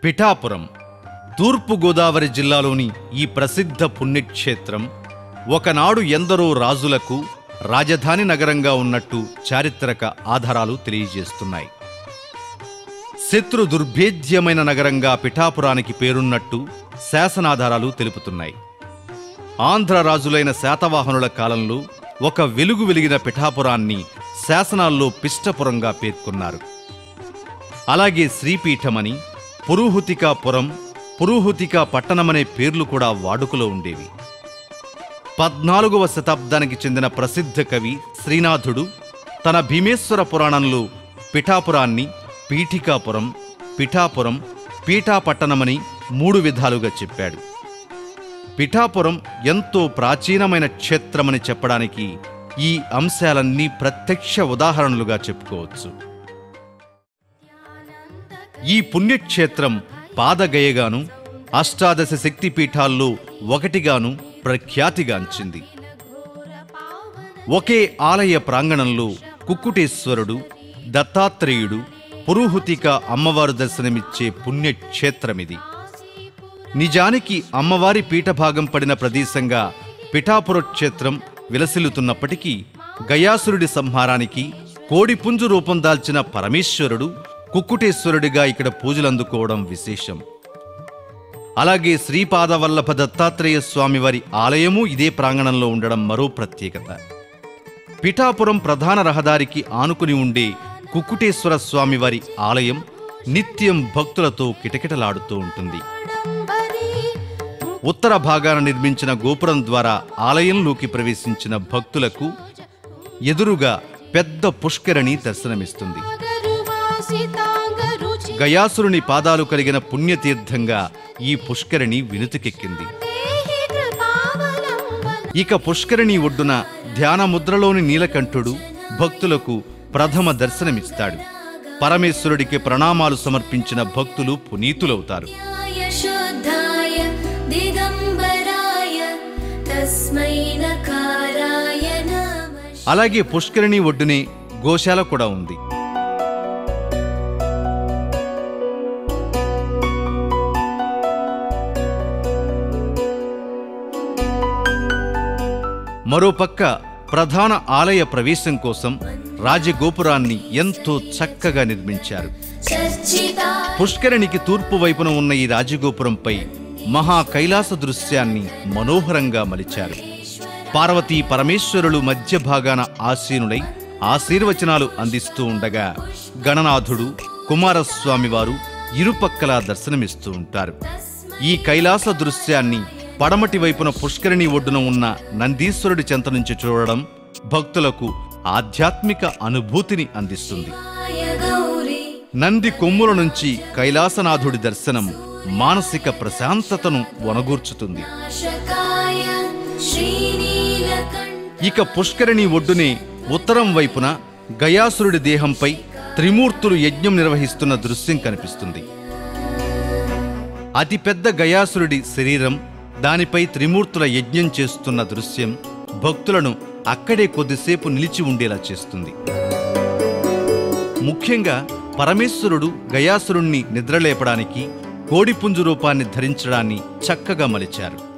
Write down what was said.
పిఠాపురం తూర్పుగోదావరి జిల్లాలోని ఈ ప్రసిద్ధ పుణ్యక్షేత్రం ఒకనాడు ఎందరో రాజులకు రాజధాని నగరంగా ఉన్నట్టు చారిత్రక ఆధారాలు తెలియజేస్తున్నాయి శత్రు దుర్భేద్యమైన నగరంగా పిఠాపురానికి పేరున్నట్టు శాసనాధారాలు తెలుపుతున్నాయి ఆంధ్ర రాజులైన శాతవాహనుల కాలంలో ఒక వెలుగు వెలిగిన పిఠాపురాన్ని శాసనాల్లో పిష్టపురంగా పేర్కొన్నారు అలాగే శ్రీపీఠమని పురూహుతికాపురం పురూహుతిక పట్టణమనే పేర్లు కూడా వాడుకలో ఉండేవి పద్నాలుగవ శతాబ్దానికి చెందిన ప్రసిద్ధ కవి శ్రీనాథుడు తన భీమేశ్వర పురాణంలో పిఠాపురాన్ని పీఠికాపురం పిఠాపురం పీఠాపట్టణమని మూడు విధాలుగా చెప్పాడు పిఠాపురం ఎంతో ప్రాచీనమైన క్షేత్రమని చెప్పడానికి ఈ అంశాలన్నీ ప్రత్యక్ష ఉదాహరణలుగా చెప్పుకోవచ్చు ఈ పుణ్యక్షేత్రం పాదగయగాను అష్టాదశ శక్తిపీఠాల్లో ఒకటిగాను ప్రఖ్యాతిగాంచింది ఒకే ఆలయ ప్రాంగణంలో కుక్కుటేశ్వరుడు దత్తాత్రేయుడు పురోహుతిక అమ్మవారు దర్శనమిచ్చే పుణ్యక్షేత్రమిది నిజానికి అమ్మవారి పీఠభాగం పడిన ప్రదేశంగా పిఠాపుర క్షేత్రం విలసిల్లుతున్నప్పటికీ గయాసురుడి సంహారానికి కోడిపుంజు రూపం దాల్చిన పరమేశ్వరుడు కుక్కుటేశ్వరుడిగా ఇక్కడ పూజలందుకోవడం విశేషం అలాగే శ్రీపాదవల్లభ దత్తాత్రేయ స్వామివారి ఆలయము ఇదే ప్రాంగణంలో ఉండడం మరో ప్రత్యేకత పిఠాపురం ప్రధాన రహదారికి ఆనుకుని ఉండే కుక్కుటేశ్వర స్వామివారి ఆలయం నిత్యం భక్తులతో కిటకిటలాడుతూ ఉంటుంది ఉత్తర భాగాన నిర్మించిన గోపురం ద్వారా ఆలయంలోకి ప్రవేశించిన భక్తులకు ఎదురుగా పెద్ద పుష్కరిణి దర్శనమిస్తుంది గయాసురుని పాదాలు కలిగిన పుణ్యతీర్థంగా ఈ పుష్కరిణి వినుతికెక్కింది ఇక పుష్కరిణి ఒడ్డున ధ్యాన ముద్రలోని నీలకంఠుడు భక్తులకు ప్రథమ దర్శనమిస్తాడు పరమేశ్వరుడికి ప్రణామాలు సమర్పించిన భక్తులు పునీతులవుతారు शुद्धाय दिगम्बराय तस्मै नकाराय नमः అలాగే పుష్కరిణి ఒడ్డునే గోశాల కూడా ఉంది మరోపక్క ప్రధాన ఆలయ ప్రవేశం కోసం రాజగోపురాన్ని ఎంతో చక్కగా నిర్మించారు चर्चिता పుష్కరిణికి తూర్పు వైపున ఉన్న ఈ రాజగోపురంపై మహా కైలాస దృశ్యాన్ని మనోహరంగా మలిచారు పార్వతీ పరమేశ్వరులు మధ్య భాగాన ఆసీనులై ఆశీర్వచనాలు అందిస్తూ ఉండగా గణనాథుడు కుమారస్వామి వారు ఇరుపక్కలా దర్శనమిస్తూ ఉంటారు ఈ కైలాస దృశ్యాన్ని పడమటి వైపున పుష్కరిణి ఒడ్డున ఉన్న నందీశ్వరుడి చెంత నుంచి చూడడం భక్తులకు ఆధ్యాత్మిక అనుభూతిని అందిస్తుంది य गौरी నంది కొమ్ముల నుంచి కైలాసనాథుడి దర్శనం మానసిక ప్రశాంతతను వనగూర్చుతుంది नाशकाय श्रीनीलकण्ठ ఇక పుష్కరిణి ఒడ్డునే ఉత్తరం వైపున గయాసురుడి దేహంపై త్రిమూర్తులు యజ్ఞం నిర్వహిస్తున్న దృశ్యం కనిపిస్తుంది అతిపెద్ద గయాసురుడి శరీరం దానిపై త్రిమూర్తుల యజ్ఞం చేస్తున్న దృశ్యం భక్తులను అక్కడే కొద్దిసేపు నిలిచి ఉండేలా చేస్తుంది ముఖ్యంగా పరమేశ్వరుడు గయాసురుణ్ణి నిద్రలేపడానికి కోడిపుంజు రూపాన్ని ధరించడాన్ని చక్కగా మలిచారు